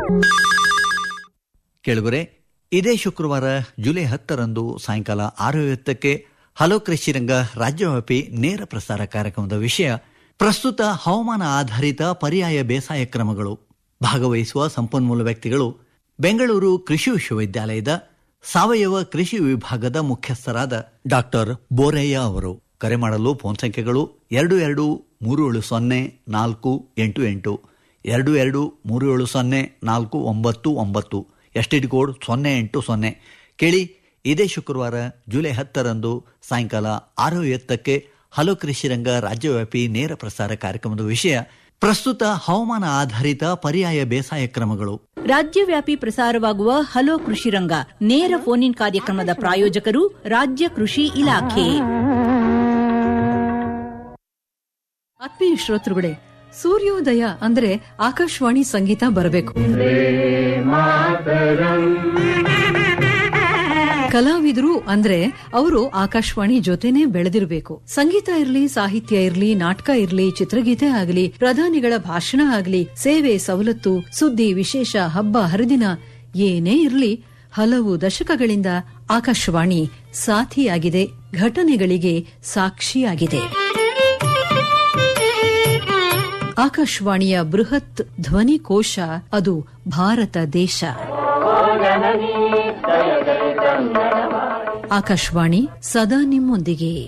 ಕೇಳುಗರೆ ಇದೇ ಶುಕ್ರವಾರ ಜುಲೈ ಹತ್ತರಂದು ಸಾಯಂಕಾಲ ಆರು ಐವತ್ತಕ್ಕೆ ಹಲೋ ಕೃಷಿರಂಗ ರಾಜ್ಯವ್ಯಾಪಿ ನೇರ ಪ್ರಸಾರ ಕಾರ್ಯಕ್ರಮದ ವಿಷಯ ಪ್ರಸ್ತುತ ಹವಾಮಾನ ಆಧಾರಿತ ಪರ್ಯಾಯ ಬೇಸಾಯ ಕ್ರಮಗಳು ಭಾಗವಹಿಸುವ ಸಂಪನ್ಮೂಲ ವ್ಯಕ್ತಿಗಳು ಬೆಂಗಳೂರು ಕೃಷಿ ವಿಶ್ವವಿದ್ಯಾಲಯದ ಸಾವಯವ ಕೃಷಿ ವಿಭಾಗದ ಮುಖ್ಯಸ್ಥರಾದ ಡಾಕ್ಟರ್ ಬೋರಯ್ಯ ಅವರು ಕರೆ ಮಾಡಲು ಫೋನ್ ಸಂಖ್ಯೆಗಳು ಎರಡು ಎರಡು ಮೂರು ಏಳು ಸೊನ್ನೆ ನಾಲ್ಕು ಎಂಟು ಎಂಟು ಎರಡು ಎರಡು ಮೂರು ಏಳು ಸೊನ್ನೆ ನಾಲ್ಕು ಒಂಬತ್ತು ಒಂಬತ್ತು ಎಸ್ಟಿಡಿ ಕೋಡ್ ಸೊನ್ನೆ ಎಂಟು ಸೊನ್ನೆ ಕೇಳಿ ಇದೇ ಶುಕ್ರವಾರ ಜುಲೈ ಹತ್ತರಂದು ಸಾಯಂಕಾಲ ಆರು ಎತ್ತಕ್ಕೆ ಹಲೋ ಕೃಷಿರಂಗ ರಾಜ್ಯವ್ಯಾಪಿ ನೇರ ಪ್ರಸಾರ ಕಾರ್ಯಕ್ರಮದ ವಿಷಯ ಪ್ರಸ್ತುತ ಹವಾಮಾನ ಆಧಾರಿತ ಪರ್ಯಾಯ ಬೇಸಾಯ ಕ್ರಮಗಳು ರಾಜ್ಯವ್ಯಾಪಿ ಪ್ರಸಾರವಾಗುವ ಹಲೋ ಕೃಷಿ ರಂಗ ನೇರ ಫೋನ್ ಇನ್ ಕಾರ್ಯಕ್ರಮದ ಪ್ರಾಯೋಜಕರು ರಾಜ್ಯ ಕೃಷಿ ಇಲಾಖೆ ಆತ್ಮೀಯ ಶ್ರೋತೃಗಳೇ ಸೂರ್ಯೋದಯ ಅಂದ್ರೆ ಆಕಾಶವಾಣಿ ಸಂಗೀತ ಬರಬೇಕು ಕಲಾವಿದರು ಅಂದ್ರೆ ಅವರು ಆಕಾಶವಾಣಿ ಜೊತೆನೆ ಬೆಳೆದಿರಬೇಕು ಸಂಗೀತ ಇರ್ಲಿ ಸಾಹಿತ್ಯ ಇರ್ಲಿ ನಾಟಕ ಇರ್ಲಿ ಚಿತ್ರಗೀತೆ ಆಗಲಿ ಪ್ರಧಾನಿಗಳ ಭಾಷಣ ಆಗಲಿ ಸೇವೆ ಸವಲತ್ತು ಸುದ್ದಿ ವಿಶೇಷ ಹಬ್ಬ ಹರಿದಿನ ಏನೇ ಇರ್ಲಿ ಹಲವು ದಶಕಗಳಿಂದ ಆಕಾಶವಾಣಿ ಸಾಥಿಯಾಗಿದೆ ಘಟನೆಗಳಿಗೆ ಸಾಕ್ಷಿಯಾಗಿದೆ ಆಕಾಶವಾಣಿಯ ಬೃಹತ್ ಧ್ವನಿಕೋಶ ಅದು ಭಾರತ ದೇಶ ಆಕಾಶವಾಣಿ ಸದಾ ನಿಮ್ಮೊಂದಿಗೆ